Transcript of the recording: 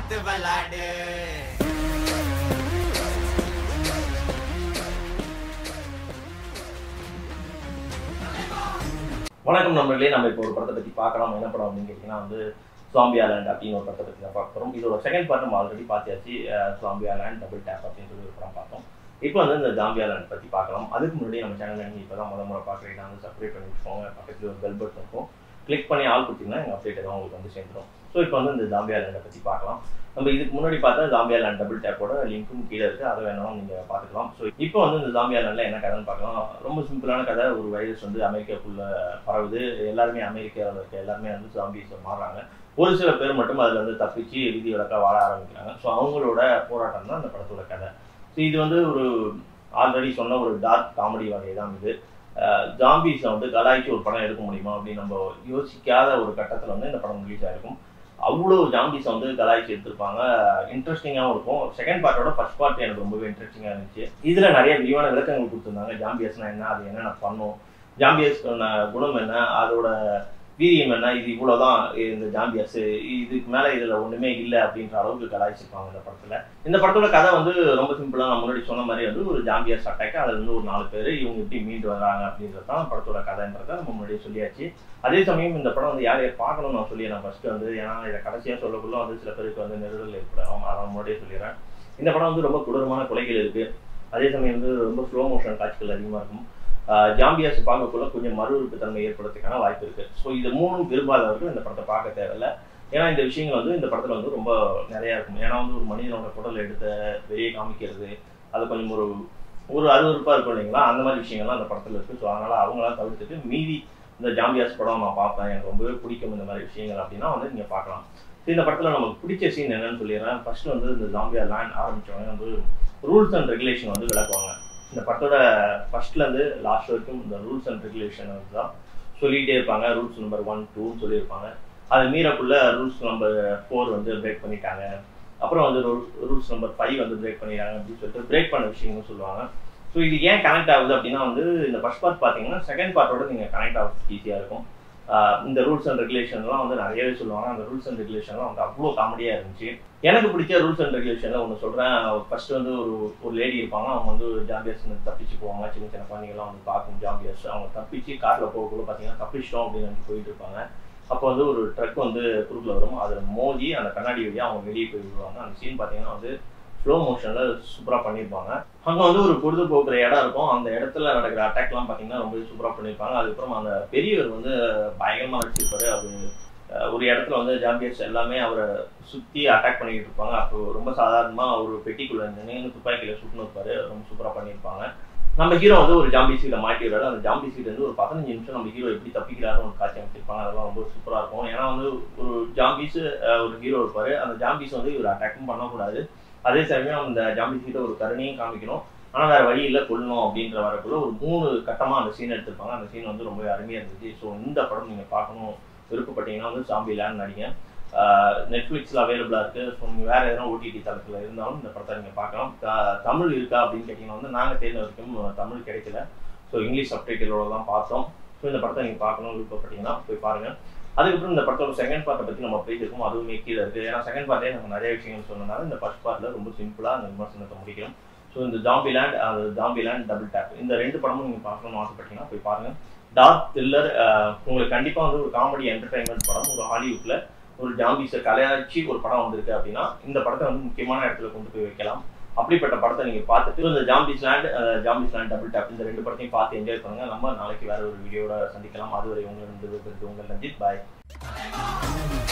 பார்த்து விளாடு வணக்கம் நண்பர்களே நம்ம இப்போ ஒரு படத்தை பற்றி பார்க்கலாம் என்ன படம் அப்படின்னு கேட்டிங்கன்னா வந்து சுவாம்பி ஐலாண்ட் அப்படின்னு ஒரு படத்தை பற்றி தான் பார்க்க போகிறோம் இதோட செகண்ட் பார்ட் நம்ம ஆல்ரெடி பார்த்தாச்சு சுவாம்பி ஐலாண்ட் டபுள் டேப் அப்படின்னு சொல்லி ஒரு படம் பார்த்தோம் இப்போ வந்து இந்த ஜாம்பி ஐலாண்ட் பற்றி பார்க்கலாம் அதுக்கு முன்னாடி நம்ம சேனல் நீங்கள் இப்போ தான் முத முறை பார்க்குறீங்கன்னா வந்து சப்ஸ்கிரைப் பண்ணி வச்சுக்கோங்க பக்கத்தில் ஒரு பெல் பட்டன் இருக்கும் கிளிக் பண்ணி ஆள் கொடுத்தீங்கன்னா எங்கள் அப்டேட் எல்லாம் உங்களுக்கு வந்து சேர்ந்துடும் ஸோ இப்போ வந்து இந்த ஜாம்பி ஐலாண்டை பற்றி பார்க்கலாம் நம்ம இதுக்கு முன்னாடி பார்த்தா ஜாம்பி ஐலாண்ட் டபுள் டேப்போட லிங்க்கும் கீழே இருக்குது அதை வேணாலும் நீங்கள் பார்த்துக்கலாம் ஸோ இப்போ வந்து இந்த ஜாம்பி ஐலாண்டில் என்ன கதைன்னு பார்க்கலாம் ரொம்ப சிம்பிளான கதை ஒரு வைரஸ் வந்து அமெரிக்காக்குள்ள பரவுது எல்லாருமே அமெரிக்காவில் இருக்க எல்லாருமே வந்து ஜாம்பிஸ் மாறுறாங்க ஒரு சில பேர் மட்டும் அதில் வந்து தப்பிச்சு விதி விளக்கா வாழ ஆரம்பிக்கிறாங்க ஸோ அவங்களோட போராட்டம் தான் இந்த படத்தோட கதை ஸோ இது வந்து ஒரு ஆல்ரெடி சொன்ன ஒரு டார்க் காமெடி வகை தான் இது ஜாம்பிஸை வந்து கலாய்ச்சி ஒரு படம் எடுக்க முடியுமா அப்படின்னு நம்ம யோசிக்காத ஒரு கட்டத்தில் வந்து இந்த படம் ரிலீஸ் ஆயிருக்கும் அவ்வளோ ஜாம்பிஸை வந்து கலாய்ச்சி எடுத்திருப்பாங்க இன்ட்ரெஸ்டிங்காகவும் இருக்கும் செகண்ட் பார்ட்டோட ஃபர்ஸ்ட் பார்ட் எனக்கு ரொம்பவே இன்ட்ரெஸ்டிங்காக இருந்துச்சு இதில் நிறைய விரிவான விளக்கங்கள் கொடுத்துருந்தாங்க ஜாம்பியஸ்னா என்ன அது என்னென்ன பண்ணும் ஜாம்பியஸ்க்கான குணம் என்ன அதோட வீரியம் என்ன இது இவ்வளோதான் இந்த ஜாம்பியஸ் இதுக்கு மேலே இதில் ஒன்றுமே இல்லை அப்படின்ற அளவுக்கு கலாய்ச்சிருப்பாங்க இந்த படத்தில் இந்த படத்தோட கதை வந்து ரொம்ப சிம்பிளாக நான் முன்னாடி சொன்ன மாதிரி வந்து ஒரு ஜாம்பியஸ் அட்டாக் அதில் வந்து ஒரு நாலு பேர் இவங்க எப்படி மீண்டு வராங்க அப்படின்றது தான் படத்தோட கதைன்றதை நம்ம முன்னாடியே சொல்லியாச்சு அதே சமயம் இந்த படம் வந்து யார் யார் பார்க்கணும்னு நான் சொல்லி நான் ஃபர்ஸ்ட் வந்து ஏன்னா இதை கடைசியாக சொல்லக்குள்ள வந்து சில பேருக்கு வந்து நெருடல் ஏற்படும் அதை முன்னாடியே சொல்லிடுறேன் இந்த படம் வந்து ரொம்ப கொடூரமான கொலைகள் இருக்கு அதே சமயம் வந்து ரொம்ப ஸ்லோ மோஷன் காட்சிகள் அதிகமாக இருக்கும் ஜாம்பியாஸ் பார்க்கக்குள்ள கொஞ்சம் மறுவிருப்பு தன்மை ஏற்படுறதுக்கான வாய்ப்பு இருக்கு ஸோ இது மூணும் விரும்பாதவர்கள் இந்த படத்தை பார்க்க தேவையில்ல ஏன்னா இந்த விஷயங்கள் வந்து இந்த படத்துல வந்து ரொம்ப நிறைய இருக்கும் ஏன்னா வந்து ஒரு மனிதனோட குடல் எடுத்த வெளியே காமிக்கிறது அது கொஞ்சம் ஒரு ஒரு அருவறுப்பா இருக்கும் இல்லைங்களா அந்த மாதிரி விஷயங்கள்லாம் அந்த படத்துல இருக்கு ஸோ அதனால அவங்களாம் தவிர்த்துட்டு மீதி இந்த ஜாம்பியாஸ் படம் நான் பார்ப்பேன் எனக்கு ரொம்பவே பிடிக்கும் இந்த மாதிரி விஷயங்கள் அப்படின்னா வந்து நீங்க பார்க்கலாம் ஸோ இந்த படத்துல நமக்கு பிடிச்ச சீன் என்னன்னு சொல்லிடுறேன் ஃபர்ஸ்ட் வந்து இந்த ஜாம்பியா லேண்ட் ஆரம்பிச்சவங்க வந்து ரூல்ஸ் அண்ட் ரெகுலேஷன் வந்து விளக்குவாங்க இந்த படத்தோட ஃபர்ஸ்ட்ல இருந்து லாஸ்ட் வரைக்கும் இந்த ரூல்ஸ் அண்ட் ரெகுலேஷன் தான் சொல்லிட்டே இருப்பாங்க ரூல்ஸ் நம்பர் ஒன் டூன்னு சொல்லியிருப்பாங்க அதை மீறக்குள்ள ரூல்ஸ் நம்பர் ஃபோர் வந்து பிரேக் பண்ணிட்டாங்க அப்புறம் வந்து ரூல்ஸ் நம்பர் ஃபைவ் வந்து பிரேக் பண்ணிட்டாங்க அப்படின்னு சொல்லிட்டு பிரேக் பண்ண விஷயங்களும் சொல்லுவாங்க ஸோ இது ஏன் கனெக்ட் ஆகுது அப்படின்னா வந்து இந்த ஃபர்ஸ்ட் பார்ட் பார்த்தீங்கன்னா செகண்ட் பார்ட்டோட நீங்கள் கனெக்ட் ஆகிறதுக்கு ஈஸியாக இருக்கும் இந்த ரூல்ஸ் அண்ட் ரெகுலேஷன்லாம் வந்து நிறையவே சொல்லுவாங்க அந்த ரூல்ஸ் அண்ட் ரெகுலேஷன்லாம் வந்து அவ்வளோ காமெடியாக இருந்துச்சு எனக்கு பிடிச்ச ரூல்ஸ் அண்ட் ரெகுலேஷனில் ஒன்று சொல்கிறேன் ஃபர்ஸ்ட் வந்து ஒரு ஒரு லேடி இருப்பாங்க அவங்க வந்து ஜாம்பியர்ஸ் தப்பிச்சு போவாங்க சின்ன சின்ன குழந்தைங்கலாம் வந்து பார்க்கும் ஜாம்பியர்ஸ் அவங்க தப்பிச்சு காரில் போகக்குள்ள பார்த்தீங்கன்னா தப்பிச்சிட்டோம் அப்படின்னு வந்து போயிட்டு இருப்பாங்க அப்போ வந்து ஒரு ட்ரக் வந்து குறுக்கில் வரும் அதில் மோதி அந்த கண்ணாடி வழியாக அவங்க வெளியே போய் விடுவாங்க அந்த சீன் பார்த்தீங்கன்னா வந்து ஸ்லோ மோஷனில் சூப்பராக பண்ணியிருப்பாங்க அங்கே வந்து ஒரு பொழுதுபோக்குற இடம் இருக்கும் அந்த இடத்துல நடக்கிற அட்டாக்லாம் பார்த்தீங்கன்னா ரொம்ப சூப்பராக பண்ணியிருப்பாங்க அதுக்கப்புறம் அந்த பெரியவர் வந்து பயங்கரமாக நடிச்சிருப்பாரு அவர் ஒரு இடத்துல வந்து ஜாம்பியர்ஸ் எல்லாமே அவரை சுற்றி அட்டாக் பண்ணிக்கிட்டு இருப்பாங்க அப்போ ரொம்ப சாதாரணமாக ஒரு பெட்டிக்குள்ள நின்று துப்பாக்கியில் சுட்டுன்னு இருப்பாரு ரொம்ப சூப்பராக பண்ணியிருப்பாங்க நம்ம ஹீரோ வந்து ஒரு ஜாம்பி சீட்டை மாட்டிடுறாரு அந்த ஜாம்பி சீட் வந்து ஒரு பதினஞ்சு நிமிஷம் நம்ம ஹீரோ எப்படி தப்பிக்கிறாருன்னு ஒரு காட்சி அமைச்சிருப்பாங்க அதெல்லாம் ரொம்ப சூப்பராக இருக்கும் ஏன்னா வந்து ஒரு ஜாம்பிஸ் ஒரு ஹீரோ இருப்பாரு அந்த ஜாம்பிஸ் வந்து இவர் அட்டாக்கும் பண்ணக்கூடாது அதே சமயம் அந்த ஜாம்பி சீட்டை ஒரு கருணையும் காமிக்கணும் ஆனால் வேற வழி இல்லை கொல்லணும் அப்படின்ற வரக்குள்ள ஒரு மூணு கட்டமாக அந்த சீன் எடுத்திருப்பாங்க அந்த சீன் வந்து ரொம்ப அருமையாக இருந்துச்சு ஸோ இந்த படம் நீங்கள் பார்க்கணும் விருப்பப்பட்டீங்கன்னா வந்து சாம்பி லேண்ட் நடிங்க நெட்ஃப்ளிக்ஸில் அவைலபிளாக இருக்குது ஸோ நீங்கள் வேறு எதனா ஓடிடி தளத்தில் இருந்தாலும் இந்த படத்தை நீங்கள் பார்க்கலாம் தமிழ் இருக்கா அப்படின்னு கேட்டிங்கன்னா வந்து நாங்கள் தேர்ந்த வரைக்கும் தமிழ் கிடைக்கல ஸோ இங்கிலீஷ் சப்டைட்டிலோட தான் பார்த்தோம் ஸோ இந்த படத்தை நீங்கள் பார்க்கணும் விருப்பப்பட்டீங்கன்னா போய் பாருங்கள் அதுக்கப்புறம் இந்த படத்தோட செகண்ட் பார்ட்டை பற்றி நம்ம பேசியிருக்கோம் அதுவுமே கீழே இருக்குது ஏன்னா செகண்ட் பார்ட்டே நம்ம நிறைய விஷயங்கள் சொன்னனால இந்த ஃபர்ஸ்ட் பார்ட்டில் ரொம்ப சிம்பிளாக அந்த விமர்சனத்தை முடிக்கிறோம் ஸோ இந்த ஜாம்பி லேண்ட் அது ஜாம்பி லேண்ட் டபுள் டேப் இந்த ரெண்டு படமும் நீங்கள் பார்க்கணும்னு ஆசைப்பட்டீங்கன்னா போய் பாருங்கள் டார்க் த்ரில்லர் உங்களுக்கு கண்டிப்பாக வந்து ஒரு காமெடி என்டர்டைன்மெண்ட் படம் ஒரு ஹாலிவுட்டில் ஒரு ஜாம்பிஸை கலையாச்சு ஒரு படம் வந்திருக்கு அப்படின்னா இந்த படத்தை வந்து முக்கியமான இடத்துல கொண்டு போய் வைக்கலாம் அப்படிப்பட்ட படத்தை நீங்க பார்த்துட்டு இந்த Zombies Land Zombies Land Double Tap இந்த ரெண்டு படத்தையும் பார்த்து என்ஜாய் பண்ணுங்க நம்ம நாளைக்கு வேற ஒரு வீடியோட சந்திக்கலாம் அதுவரை உங்கள் உங்கள் ரஞ்சித் பாய்